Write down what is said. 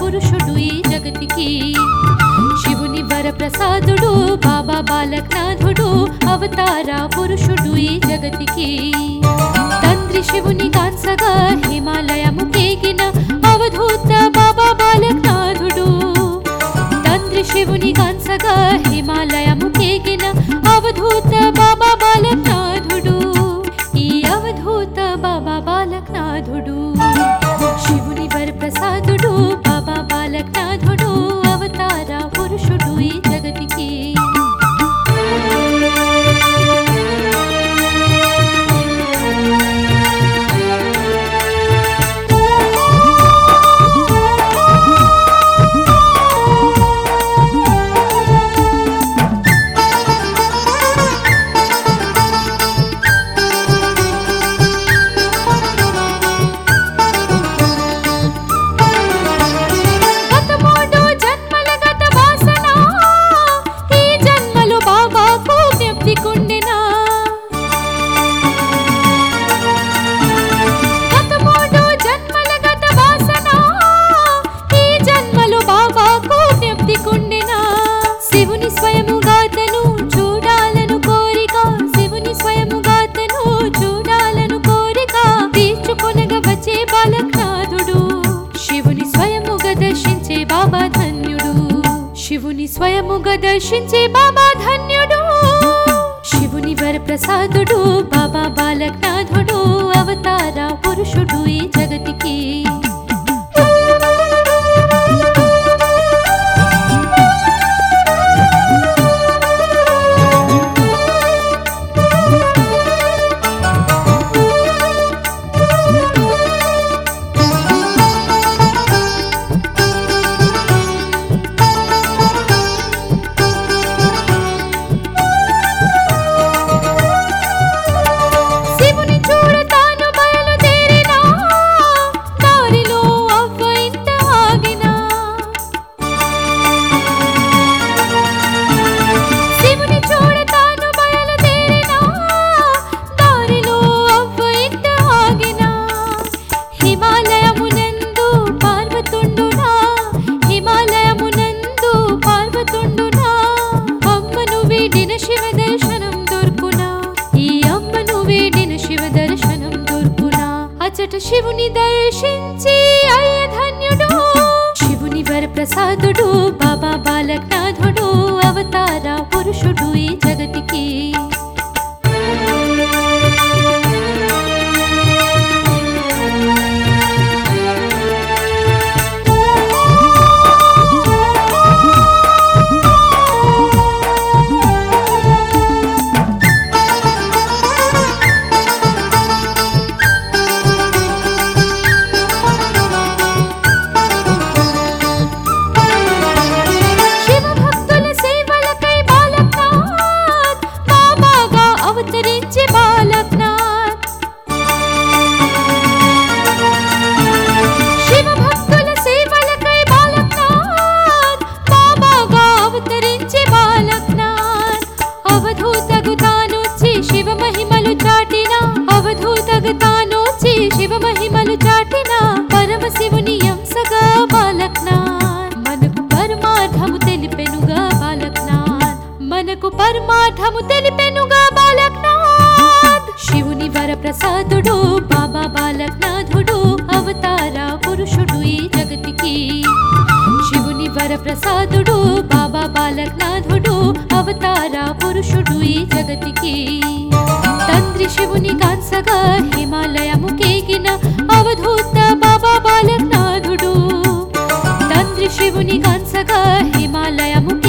పురుషుడు ఈ జగతికి శివుని వరప్రసాదుడు బాబా బాలకనాథుడు అవతార పురుషుడు ఈ జగతికి తండ్రి శివుని కాన్సగా హిమాలయము కేగిన అవధూత బాబా బాలకనాథుడు తండ్రి శివుని కాన్సగా హిమాలయము కేగిన అవధూత బాబా బాలకనాథుడు ఈ అవధూత బాబా బాలకనాథుడు శివుని వరప్రసాదుడు బాబా బాలకనాథుడు అవతార పురుషుడు ఈ జగతికి గత మూడు జన్మల గత వాసన ఈ జన్మలు బాబాకు జ్ఞప్తి కుండినా గత మూడు జన్మల గత వాసన ఈ జన్మలు బాబాకు జ్ఞప్తి కుండినా శివుని స్వయముగాతను చూడాలను కోరిక శివుని స్వయముగాతను చూడాలను కోరిక తీర్చుకొనగ వచ్చే బాలకనాథుడు శివుని స్వయముగా దర్శించే బాబా ధన్యుడు శివుని స్వయముగా దర్శించే బాబా ధన్యుడు శివుని వరప్రసాదుడు బాబా బాలకనాథుడు అవతార పురుషుడు ఈ జగతికి శివుని చూడతాను బయలుదేరినా దారిలో అవ్వ ఇంత ఆగినా శివుని చూడతాను బయలుదేరినా దారిలో అవ్వ ఇంత ఆగినా హిమాలయమునందు పార్వతుండునా హిమాలయమునందు పార్వతుండునా అమ్మను వీడిన శివ దర్శనం దొరుకునా ఈ అమ్మను వీడిన శివ దర్శనం దొరుకునా అచట శివుని దర్శించి అయ్య ధన్యుడు శివుని వరప్రసాదుడు బాబా బాలకనాథుడు అవతార పురుషుడు ఈ జగతికి శివ భక్తుల సేవలకై బాలకనాథ్ బాబాగా అవతరించి బాలకనాథ్ శివ భక్తుల సేవలకై బాలకనాథ్ బాబాగా అవతరించి బాలకనాథ్ అవధూతగు తానొచ్చి శివ మహిమలు చాటిన అవధూతగు తానొచ్చి శివ మహిమలు చాటిన పరమశివుని అంశగా బాలకనాథ్ మనకు పరమార్థము తెలిపెనుగా బాలకనాథ్ మనకు పరమార్థము తెలిపెనుగా బాలకనాథ్ శివుని వరప్రసాదుడు బాబా బాలకనాథుడు అవతార పురుషుడు ఈ జగతికి శివుని వరప్రసాదుడు బాబా బాలకనాథుడు అవతార పురుషుడు ఈ జగతికి తండ్రి శివుని కాన్సగా హిమాలయము కేగిన అవధూత బాబా బాలకనాథుడు తండ్రి శివుని కాన్సగా హిమాలయము